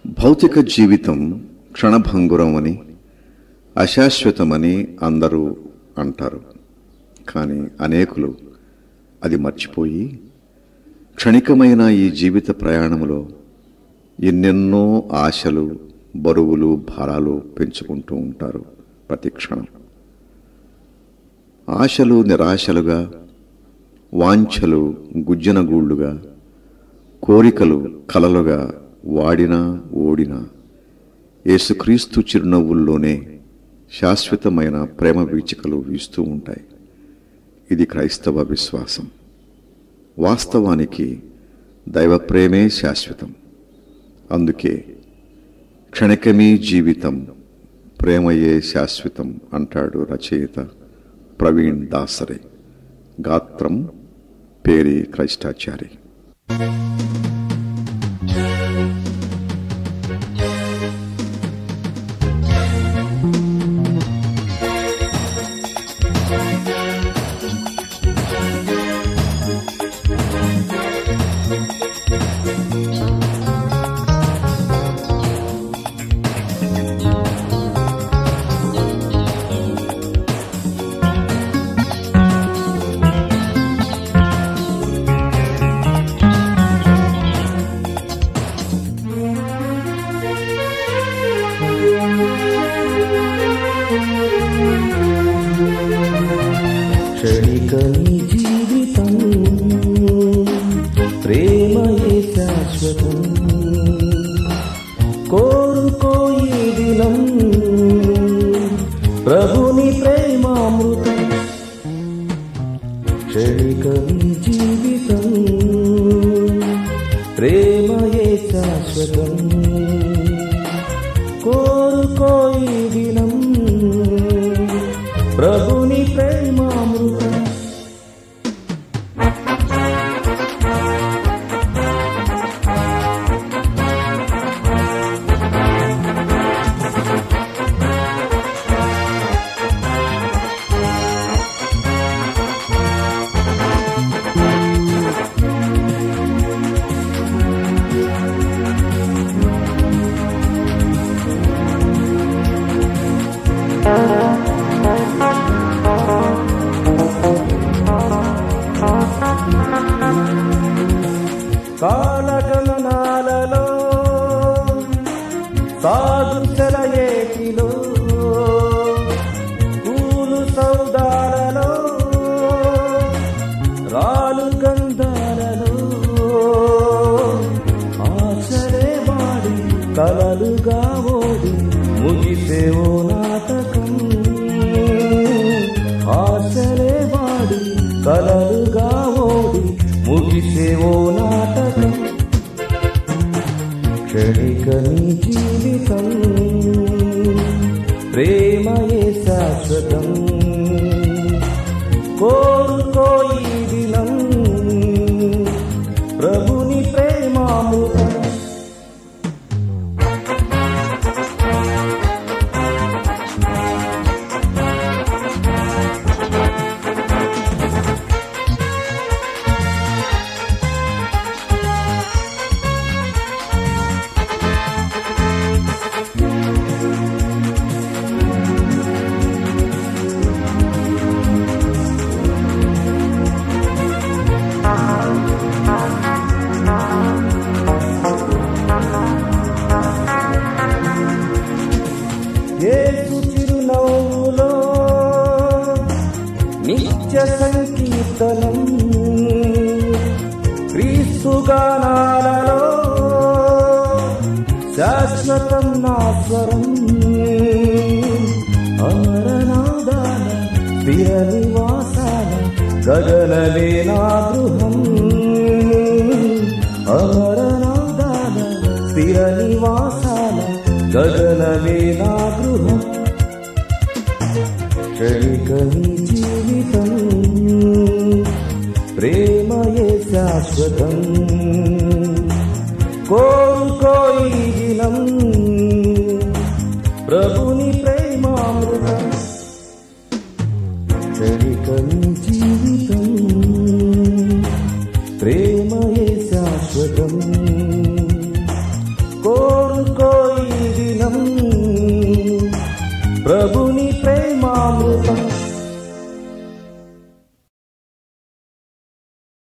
భౌతిక జీవితం క్షణభంగురమని అశాశ్వతమని అందరూ అంటారు కానీ అనేకులు అది మర్చిపోయి క్షణికమైన ఈ జీవిత ప్రయాణములో ఎన్నెన్నో ఆశలు బరువులు భారాలు పెంచుకుంటూ ఉంటారు ప్రతి క్షణం ఆశలు నిరాశలుగా వాంఛలు గుజ్జనగూళ్ళుగా కోరికలు కలలుగా వాడినా ఓడినా యేసుక్రీస్తు చిరునవ్వుల్లోనే శాశ్వతమైన ప్రేమ వీచికలు వీస్తూ ఉంటాయి ఇది క్రైస్తవ విశ్వాసం వాస్తవానికి దైవ ప్రేమే శాశ్వతం అందుకే క్షణికమీ జీవితం ప్రేమయే శాశ్వతం అంటాడు రచయిత ప్రవీణ్ దాసరే గాత్రం పేరి క్రైస్టాచారి క్షణిక నీ జీవితం ప్రేమయే శాశ్వతం కోరుకో ఈ దినం ప్రభుని ప్రేమామృతం క్షణిక నీ జీవితం ప్రేమయే శాశ్వతం కోరుకో ఈ దినం ప్రభుని ప్రేమామృతం కాలగమనాలలో సాధు సెలయేటిలో పూలు సౌదాలలో రాలు గంధాలలో ఆశలే వాడి కలలుగా ఓడి ముగిసేవో నాటకం ఆశలే వాడి కలలుగా ఓడి ముగిసేవో నాటకం క్షణిక నీ జీవితం ప్రేమయే శాశ్వతం కోరుకో ఈ దినం ప్రభుని ప్రేమామృతం యేసు చిరునవ్వులో నిత్య సంకీర్తనం క్రీస్తు గానాలలో శాశ్వతం నా స్వరం అమరనాదాల స్థిర నివాసాల గగనలే నా గృహం అమరనాదాల స్థిర నివాసాల గగనలే నా గృహం క్షణిక నీ జీవితం ప్రేమయే శాశ్వతం కోరుకో ఈ దినం ప్రభుని ప్రేమామృతం క్షణిక నీ జీవితం ప్రేమయే శాశ్వతం కోరుకో ప్రభుని ప్రేమామృతం